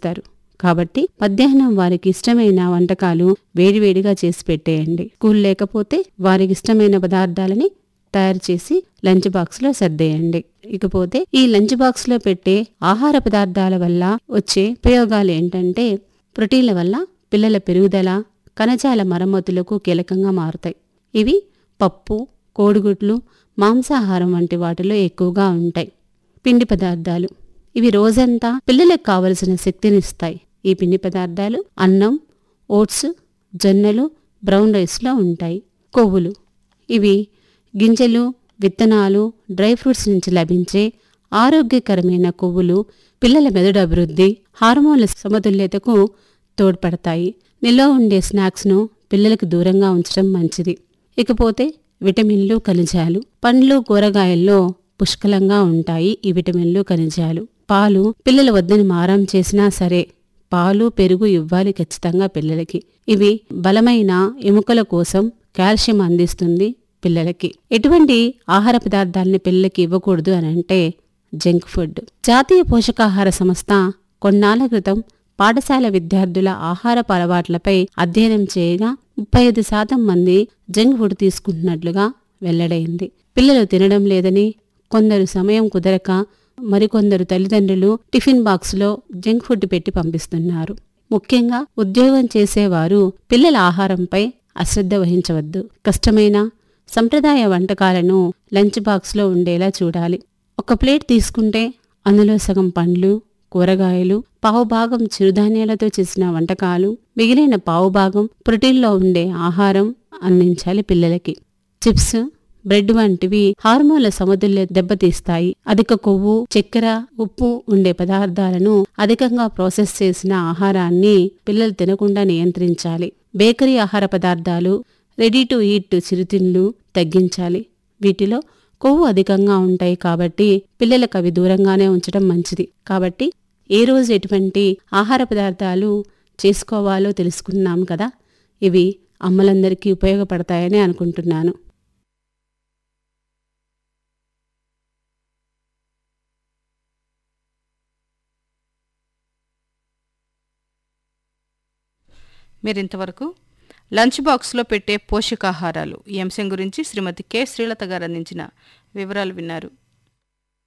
చేస్తారు కాబట్టి మధ్యాహ్నం వారికి ఇష్టమైన వంటకాలు వేడివేడిగా చేసి పెట్టేయండి స్కూల్ లేకపోతే వారికి ఇష్టమైన పదార్థాలని తయారు చేసి లంచ్ బాక్స్ లో సర్దేయండి ఇకపోతే ఈ లంచ్ బాక్స్ లో పెట్టే ఆహార పదార్థాల వల్ల వచ్చే ఉపయోగాలు ఏంటంటే ప్రోటీన్ల వల్ల పిల్లల పెరుగుదల కణజాల మరమ్మతులకు కీలకంగా మారుతాయి ఇవి పప్పు కోడిగుడ్లు మాంసాహారం వంటి వాటిలో ఎక్కువగా ఉంటాయి పిండి పదార్థాలు ఇవి రోజంతా పిల్లలకు కావలసిన శక్తినిస్తాయి ఈ పిండి పదార్థాలు అన్నం ఓట్స్ జొన్నలు బ్రౌన్ రైస్లో ఉంటాయి కొవ్వులు ఇవి గింజలు విత్తనాలు డ్రై ఫ్రూట్స్ నుంచి లభించే ఆరోగ్యకరమైన కొవ్వులు పిల్లల మెదడు అభివృద్ధి హార్మోన్ల సమతుల్యతకు తోడ్పడతాయి నిల్వ ఉండే స్నాక్స్ను పిల్లలకు దూరంగా ఉంచడం మంచిది ఇకపోతే విటమిన్లు ఖనిజాలు పండ్లు కూరగాయల్లో పుష్కలంగా ఉంటాయి ఈ విటమిన్లు ఖనిజాలు పాలు పిల్లల వద్దని మారం చేసినా సరే పాలు పెరుగు ఇవ్వాలి ఖచ్చితంగా పిల్లలకి ఇవి బలమైన ఎముకల కోసం కాల్షియం అందిస్తుంది పిల్లలకి ఎటువంటి ఆహార పదార్థాలని పిల్లలకి ఇవ్వకూడదు అని అంటే జంక్ ఫుడ్ జాతీయ పోషకాహార సంస్థ కొన్నాళ్ల క్రితం పాఠశాల విద్యార్థుల ఆహారపు అలవాట్లపై అధ్యయనం చేయగా ముప్పై ఐదు శాతం మంది జంక్ ఫుడ్ తీసుకుంటున్నట్లుగా వెల్లడైంది పిల్లలు తినడం లేదని కొందరు సమయం కుదరక మరికొందరు తల్లిదండ్రులు టిఫిన్ బాక్సులో జంక్ ఫుడ్ పెట్టి పంపిస్తున్నారు ముఖ్యంగా ఉద్యోగం చేసేవారు పిల్లల ఆహారంపై అశ్రద్ధ వహించవద్దు కష్టమైన సంప్రదాయ వంటకాలను లంచ్ బాక్స్లో ఉండేలా చూడాలి ఒక ప్లేట్ తీసుకుంటే అందులో సగం పండ్లు కూరగాయలు పావుభాగం చిరుధాన్యాలతో చేసిన వంటకాలు మిగిలిన పావుభాగం ప్రోటీన్లో ఉండే ఆహారం అందించాలి పిల్లలకి చిప్స్ బ్రెడ్ వంటివి హార్మోన్ల సమతుల్య దెబ్బతీస్తాయి అధిక కొవ్వు చక్కెర ఉప్పు ఉండే పదార్థాలను అధికంగా ప్రాసెస్ చేసిన ఆహారాన్ని పిల్లలు తినకుండా నియంత్రించాలి బేకరీ ఆహార పదార్థాలు రెడీ టు ఈట్ చిరుతిండ్లు తగ్గించాలి వీటిలో కొవ్వు అధికంగా ఉంటాయి కాబట్టి పిల్లలకు అవి దూరంగానే ఉంచడం మంచిది కాబట్టి ఏ రోజు ఎటువంటి ఆహార పదార్థాలు చేసుకోవాలో తెలుసుకున్నాం కదా ఇవి అమ్మలందరికీ ఉపయోగపడతాయని అనుకుంటున్నాను మీరింతవరకు లంచ్ బాక్స్లో పెట్టే పోషకాహారాలు ఈ అంశం గురించి శ్రీమతి కె శ్రీలత గారు అందించిన వివరాలు విన్నారు